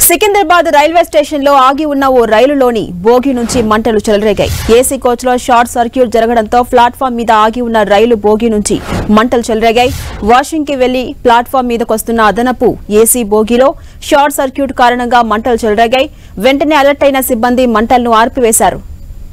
Secunderabad railway station లో ఆగి ఉన్న ఓ రైలులోని బోగి నుంచి మంటలు చెలరేగాయి ఏసీ కోచ్ లో షార్ట్ సర్క్యూట్ జరగడంతో ప్లాట్ఫామ్ మీద ఆగి ఉన్న రైలు బోగి నుంచి మంటలు చెలరేగాయి వాషింగ్ కి వెళ్లి ప్లాట్ఫామ్ మీదకొస్తున్న అదనపు ఏసీ బోగిలో షార్ట్ సర్క్యూట్ కారణంగా మంటలు చెలరేగాయి వెంటనే అలర్ట్ అయిన సిబ్బంది మంటలను ఆర్పివేశారు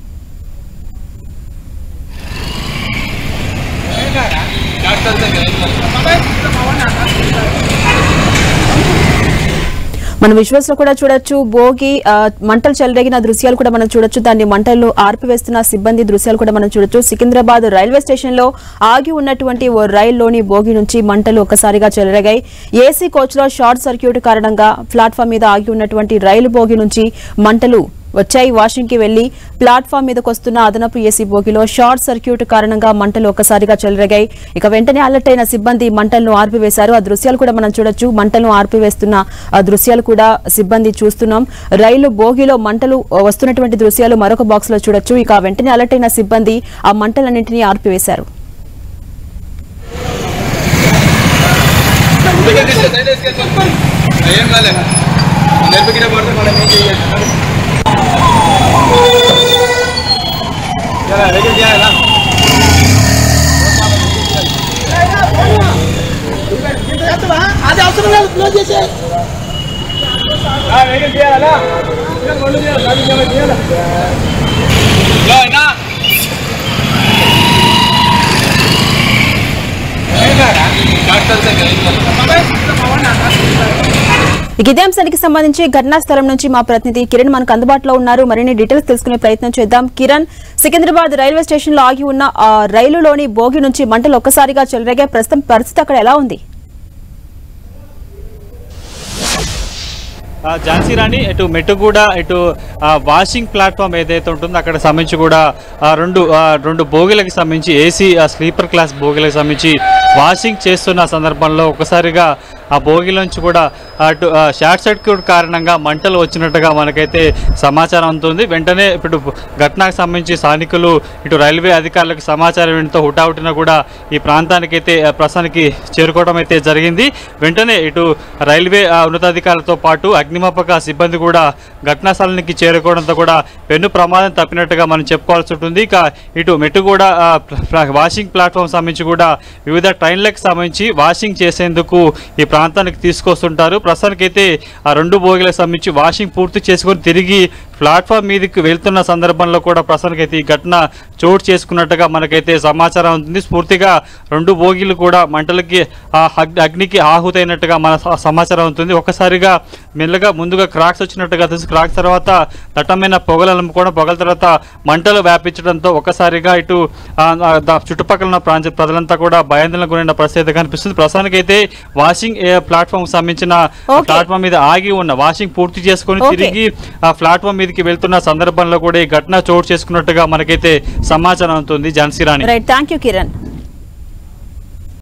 మనం విజువల్స్ లో కూడా చూడొచ్చు భోగి ఆ, మంటలు చెలరేగిన దృశ్యాలు కూడా మనం చూడొచ్చు దాన్ని మంటల్లో ఆర్పివేస్తున్న సిబ్బంది దృశ్యాలు కూడా మనం చూడొచ్చు సికింద్రాబాద్ రైల్వే స్టేషన్ లో ఆగి ఉన్నటువంటి ఓ రైల్లోని భోగి నుంచి మంటలు ఒక్కసారిగా చెలరేగాయి ఏసీ కోచ్ లో షార్ట్ సర్క్యూట్ కారణంగా ప్లాట్ఫామ్ మీద ఆగి ఉన్నటువంటి రైలు భోగి నుంచి మంటలు వచ్చాయి వాషింగ్ కి వెళ్లి ప్లాట్ఫామ్ మీదకు వస్తున్న అదనపు ఏసీ బోగిలో షార్ట్ సర్క్యూట్ కారణంగా మంటలు ఒక్కసారిగా చెలరేగాయి ఇక వెంటనే అలర్ట్ అయిన సిబ్బంది మంటలను ఆర్పివేశారు ఆ దృశ్యాలు కూడా మనం చూడొచ్చు మంటలను ఆర్పివేస్తున్న ఆ దృశ్యాలు కూడా సిబ్బంది చూస్తున్నాం రైలు బోగిలో మంటలు వస్తున్నటువంటి దృశ్యాలు మరొక బాక్స్ లో చూడొచ్చు ఇక వెంటనే అలర్ట్ అయిన సిబ్బంది ఆ మంటలన్నింటినీ ఆర్పివేశారు ఏం కాలే నెరపకిన పడితే మనం ఏం చేయాలి వెహికల్ చేయాలా అది అవసరం లేదు క్లోజ్ చేసే వెహికల్ చేయాలా రెండు చేయాలి గాడి చేయాలి చేయాలి హలో అయినా డాక్టర్ దగ్గర ఇక ఇదే అంశానికి సంబంధించి ఘటనా స్థలం నుంచి మా ప్రతినిధి కిరణ్ మనకు అందుబాటులో ఉన్నారు మరిన్ని డీటెయిల్స్ తెలుసుకునే ప్రయత్నం చేద్దాం కిరణ్ సికింద్రాబాద్ రైల్వే స్టేషన్ లో ఆగి ఉన్న ఆ రైలులోని బోగి నుంచి మంటలు ఒక్కసారిగా చెలరేగే ప్రస్తుతం పరిస్థితి అక్కడ ఎలా ఉంది ఆ, ఝాన్సీ రాణి ఇటు మెట్టుగూడ ఇటు ఆ, వాషింగ్ ప్లాట్ఫామ్ ఏదైతే ఉంటుందో అక్కడ సంబంధించి కూడా ఆ, రెండు ఆ, రెండు బోగిలకు సంబంధించి ఏసీ ఆ, స్లీపర్ క్లాస్ బోగిలకు సంబంధించి వాషింగ్ చేస్తున్న సందర్భంలో ఒకసారిగా ఆ బోగిలోంచి కూడా అటు ఆ, షార్ట్ సర్క్యూట్ కారణంగా మంటలు వచ్చినట్టుగా మనకైతే సమాచారం అందుతుంది వెంటనే ఇప్పుడు ఘటనకు సంబంధించి స్థానికులు ఇటు రైల్వే అధికారులకు సమాచారం ఇవ్వడంతో హుటాహుటిన కూడా ఈ ప్రాంతానికైతే ఆ, ప్రస్తుతానికి చేరుకోవడం అయితే జరిగింది వెంటనే ఇటు రైల్వే ఆ, ఉన్నతాధికారులతో పాటు అగ్నిమాపక సిబ్బంది కూడా ఘటనా స్థలానికి చేరుకోవడంతో కూడా పెను ప్రమాదం తప్పినట్టుగా మనం చెప్పుకోవాల్సి ఉంటుంది ఇక ఇటు మెట్టు కూడా ఆ, ప్ల- వాషింగ్ ప్లాట్ఫామ్ సంబంధించి కూడా వివిధ ట్రైన్లకు సంబంధించి వాషింగ్ చేసేందుకు ఈ ప్రాంతానికి తీసుకొస్తుంటారు ప్రస్తుతానికైతే ఆ రెండు బోగిలకు సంబంధించి వాషింగ్ పూర్తి చేసుకొని తిరిగి ప్లాట్ఫామ్ మీదకి వెళ్తున్న సందర్భంలో కూడా ప్రస్తుతానికైతే ఈ ఘటన చోటు చేసుకున్నట్టుగా మనకైతే సమాచారం ఉంటుంది స్ఫూర్తిగా రెండు బోగీలు కూడా మంటలకి ఆ అగ్- అగ్నికి ఆహుతైనట్టుగా మన స- సమాచారం ఉంటుంది ఒక్కసారిగా మెల్లగా ముందుగా క్రాక్స్ వచ్చినట్టుగా తెలిసి క్రాక్స్ తర్వాత దట్టమైన పొగలు అలుముకోవడం పొగల తర్వాత మంటలు వ్యాపించడంతో ఒక్కసారిగా ఇటు ఆ, ఆ, ద- చుట్టుపక్కల ఉన్న ప్రాంత ప్రజలంతా కూడా భయాందోళన గురైన పరిస్థితి కనిపిస్తుంది ప్రస్తుతానికైతే వాషింగ్ ఏ, ప్లాట్ఫామ్ సంబంధించిన Okay. ప్లాట్ఫామ్ మీద ఆగి ఉన్న వాషింగ్ పూర్తి చేసుకొని Okay. తిరిగి ఆ ప్లాట్ఫామ్ మీదకి వెళ్తున్న సందర్భంలో కూడా ఈ ఘటన చోటు చేసుకున్నట్టుగా మనకైతే సమాచారం అవుతుంది Jhansi Rani right thank you Kiran